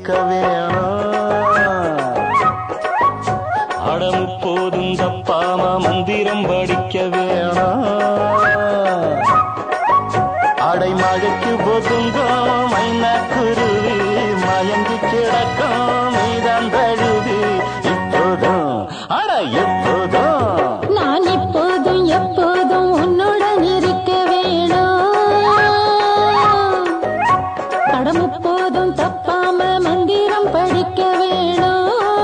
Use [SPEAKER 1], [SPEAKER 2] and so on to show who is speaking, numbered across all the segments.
[SPEAKER 1] இருக்க வேணும் அடம் போதும் தப்பாம மந்திரம் படிக்க வேணும் அடைமழைக்கு ஒதுங்கும் மைனா குருவி மயங்கி கிடக்கும் மீதான் தழுவி இப்போதும் அட எப்போதும்
[SPEAKER 2] நான் இப்போதும் எப்போதும் உன்னுடன் இருக்க வேணும் படம் எப்போதும் தப்பாம மந்திரம் படிக்க வேணும்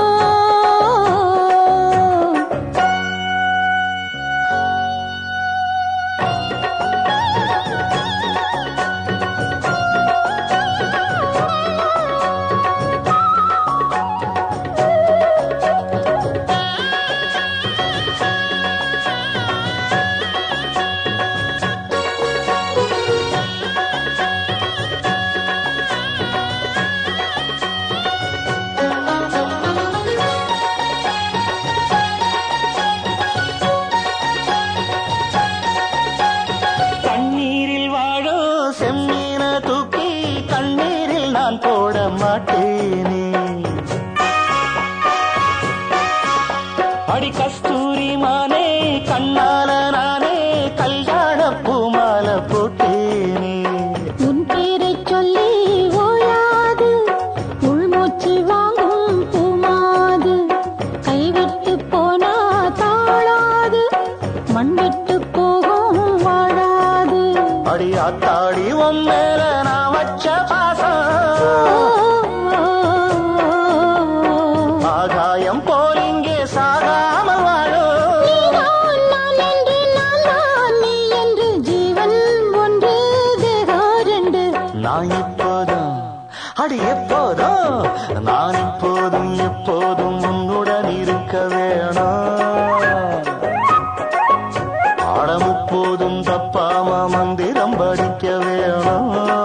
[SPEAKER 1] கண்ணீரில் வாழும் செம்மீன தூக்கி கண்ணீரில் நான் போட மாட்டேனே அடி கஸ்தூரி மானே கண்ணால நானே கல்யாண பூமால போட்டேனே
[SPEAKER 2] உன் பேரைச் சொல்லி ஓயாது உள்மூச்சு வாங்கும் பூமாது கைவிட்டு போனா தாழாது மண்விட்டு போகும் வாழாது
[SPEAKER 1] அடி ஆத்தாடி உன் மேல நான் வச்ச பாசம் ஆகாயம் போல் இங்கே சாகாம வாழும்
[SPEAKER 2] நீதான் நான் என்று நான் தான் நீ என்று ஜீவன் ஒன்று தேகம் ரெண்டு
[SPEAKER 1] நான் இப்போதும் அடி எப்போதும் நான் இப்போதும் எப்போதும் உன்னுடன் இருக்க வேணும் பாடம் எப்போதும் தப்பாம மந்திரம் படிக்க வேணும்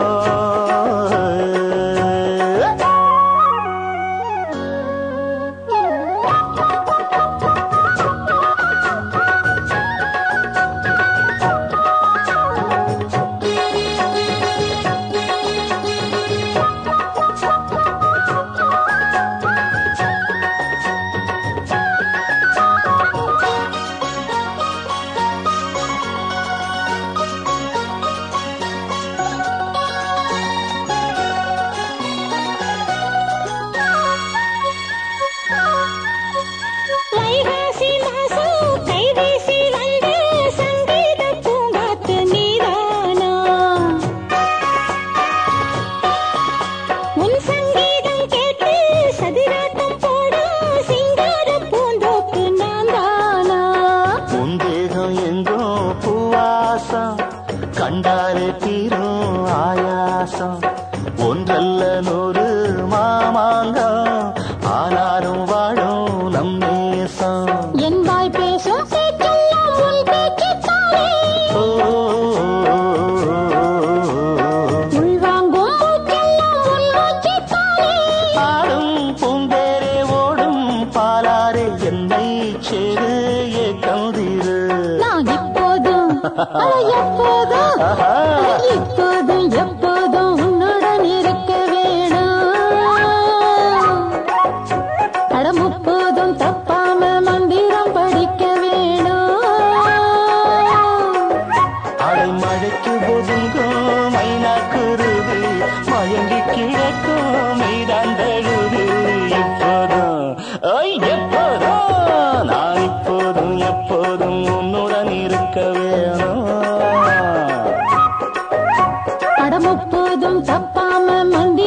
[SPEAKER 2] வைகாசி மாசம் கைவீசி வந்த சங்கீத பூங்காத்து நீதானா உன் சங்கீதம் கேட்டு சதிராட்டம் போடும் சிங்கார பூந்தோப்பு நான் தானா
[SPEAKER 1] உன் தேகம் எங்கும் பூவாசம் கண்டாலே தீரும் ஆயாசம் ஒன்றல்ல நூறு மாமாங்கம் ஆனாலும் வாழும் நம் நேசம்
[SPEAKER 2] என் வாய் பேசும் பேச்செல்லாம் உன் பேச்சுத்தானே
[SPEAKER 1] ஓ,
[SPEAKER 2] உள்வாங்கும் மூச்செல்லாம் உன் மூச்சுத்தானே
[SPEAKER 1] ஆடும் பூந்தேரே ஓடும் பாலாரே என்னை சேரு கந்திரு
[SPEAKER 2] நான் இப்போதும் அட எப்போதும் இப்போதும் எப்போதும் உன்னுடன் இருக்க வேணும் அட முப்போதும் தப்பாம மந்திரம் படிக்க வேணும்
[SPEAKER 1] அடைமழைக்கு ஒதுங்கும் மைனா குருவி மயங்கி கிடக்கும் மீதான் தழுவி இப்போதும் ஐ, எப்போதும் நான் இப்போதும் எப்போதும் உன்னுடன் இருக்க வேணும்
[SPEAKER 2] அட முப்போதும் தப்பாம மந்திரம்